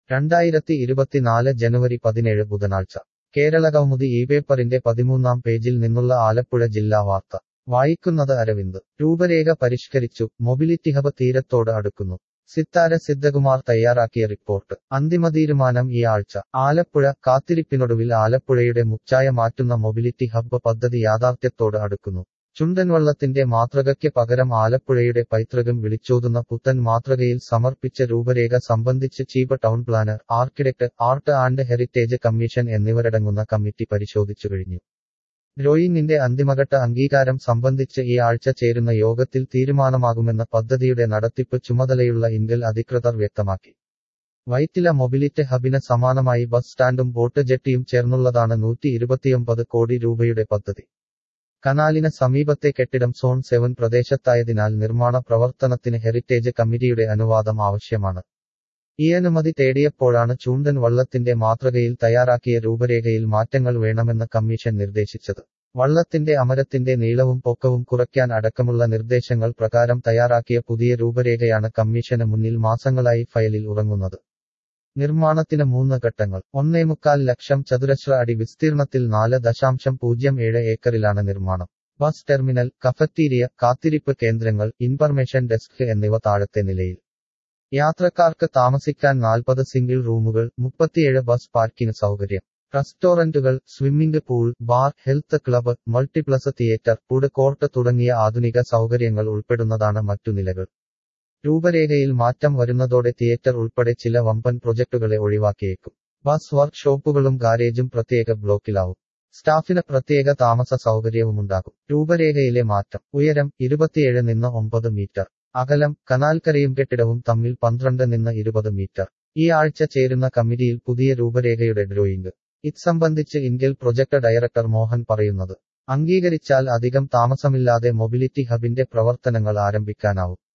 രണ്ടായിരത്തി ഇരുപത്തിനാല് ജനുവരി പതിനേഴ് ബുധനാഴ്ച കേരള കൗമുദി ഈ പേപ്പറിന്റെ പതിമൂന്നാം പേജിൽ നിന്നുള്ള ആലപ്പുഴ ജില്ലാ വാർത്ത വായിക്കുന്നത് അരവിന്ദ് രൂപരേഖ പരിഷ്കരിച്ചു മൊബിലിറ്റി ഹബ് തീരത്തോട് അടുക്കുന്നു സിത്താര സിദ്ധകുമാർ തയ്യാറാക്കിയ റിപ്പോർട്ട് അന്തിമ തീരുമാനം ഈ ആഴ്ച ആലപ്പുഴ കാത്തിരിപ്പിനൊടുവിൽ ആലപ്പുഴയുടെ മുച്ചായ മാറ്റുന്ന മൊബിലിറ്റി ഹബ്ബ് പദ്ധതി യാഥാർത്ഥ്യത്തോട് അടുക്കുന്നു ചുണ്ടൻവള്ളത്തിന്റെ മാതൃകയ്ക്ക് പകരം ആലപ്പുഴയുടെ പൈതൃകം വിളിച്ചോതുന്ന പുത്തൻ മാതൃകയിൽ സമർപ്പിച്ച രൂപരേഖ സംബന്ധിച്ച് chief town planner architect art and heritage commission എന്നിവരടങ്ങുന്ന കമ്മിറ്റി പരിശോധിച്ചു കഴിഞ്ഞു ഡ്രോയിങ്ങിന്റെ അന്തിമഘട്ട അംഗീകാരം സംബന്ധിച്ച് ഈ ആഴ്ച ചേരുന്ന യോഗത്തിൽ തീരുമാനമാകുമെന്ന് പദ്ധതിയുടെ നടത്തിപ്പ് ചുമതലയുള്ള ഇൻഗൽ അധികൃതർ വ്യക്തമാക്കി വൈറ്റില മൊബിലിറ്റി ഹബിന് സമാനമായി ബസ് സ്റ്റാൻഡും ബോട്ട് ജെട്ടിയും ചേർന്നുള്ളതാണ് നൂറ്റി ഇരുപത്തിയൊമ്പത് കോടി രൂപയുടെ പദ്ധതി കനാലിന് സമീപത്തെ കെട്ടിടം സോൺ സെവൻ പ്രദേശത്തായതിനാൽ നിർമ്മാണ പ്രവർത്തനത്തിന് ഹെറിറ്റേജ് കമ്മിറ്റിയുടെ അനുവാദം ആവശ്യമാണ് ഈ അനുമതി തേടിയപ്പോഴാണ് ചൂണ്ടൻ വള്ളത്തിന്റെ മാതൃകയിൽ തയ്യാറാക്കിയ രൂപരേഖയിൽ മാറ്റങ്ങൾ വേണമെന്ന് കമ്മീഷൻ നിർദ്ദേശിച്ചത് വള്ളത്തിന്റെ അമരത്തിന്റെ നീളവും പൊക്കവും കുറയ്ക്കാൻ അടക്കമുള്ള നിർദ്ദേശങ്ങൾ പ്രകാരം തയ്യാറാക്കിയ പുതിയ രൂപരേഖയാണ് കമ്മീഷന് മുന്നിൽ മാസങ്ങളായി ഫയലിൽ ഉറങ്ങുന്നത് നിർമ്മാണത്തിന് മൂന്ന് ഘട്ടങ്ങൾ ഒന്നേമുക്കാൽ ലക്ഷം ചതുരശ്ര അടി വിസ്തീർണത്തിൽ നാല് ദശാംശം പൂജ്യം ഏഴ് ഏക്കറിലാണ് നിർമ്മാണം ബസ് ടെർമിനൽ കഫറ്റീരിയ കാത്തിരിപ്പ് കേന്ദ്രങ്ങൾ ഇൻഫർമേഷൻ ഡെസ്ക് എന്നിവ താഴത്തെ നിലയിൽ യാത്രക്കാർക്ക് താമസിക്കാൻ നാൽപ്പത് സിംഗിൾ റൂമുകൾ മുപ്പത്തിയേഴ് ബസ് പാർക്കിംഗ് സൗകര്യം റെസ്റ്റോറന്റുകൾ swimming pool bar health club multiplex theatre food court തുടങ്ങിയ ആധുനിക സൗകര്യങ്ങൾ ഉൾപ്പെടുന്നതാണ് മറ്റു നിലകൾ രൂപരേഖയിൽ മാറ്റം വരുന്നതോടെ തിയേറ്റർ ഉൾപ്പെടെ ചില വമ്പൻ പ്രൊജക്ടുകളെ ഒഴിവാക്കിയേക്കും ബസ് വർക്ക് ഷോപ്പുകളും ഗാരേജും പ്രത്യേക ബ്ലോക്കിലാവും സ്റ്റാഫിന് പ്രത്യേക താമസ സൗകര്യവുമുണ്ടാകും രൂപരേഖയിലെ മാറ്റം ഉയരം ഇരുപത്തിയേഴ് നിന്ന് ഒമ്പത് മീറ്റർ അകലം കനാൽക്കരയും കെട്ടിടവും തമ്മിൽ പന്ത്രണ്ട് നിന്ന് ഇരുപത് മീറ്റർ ഈ ആഴ്ച ചേരുന്ന കമ്മിറ്റിയിൽ പുതിയ രൂപരേഖയുടെ ഡ്രോയിംഗ് ഇത് സംബന്ധിച്ച് ഇൻഗൽ പ്രൊജക്ട് ഡയറക്ടർ മോഹൻ പറയുന്നത് അംഗീകരിച്ചാൽ അധികം താമസമില്ലാതെ മൊബിലിറ്റി ഹബിന്റെ പ്രവർത്തനങ്ങൾ ആരംഭിക്കാനാവും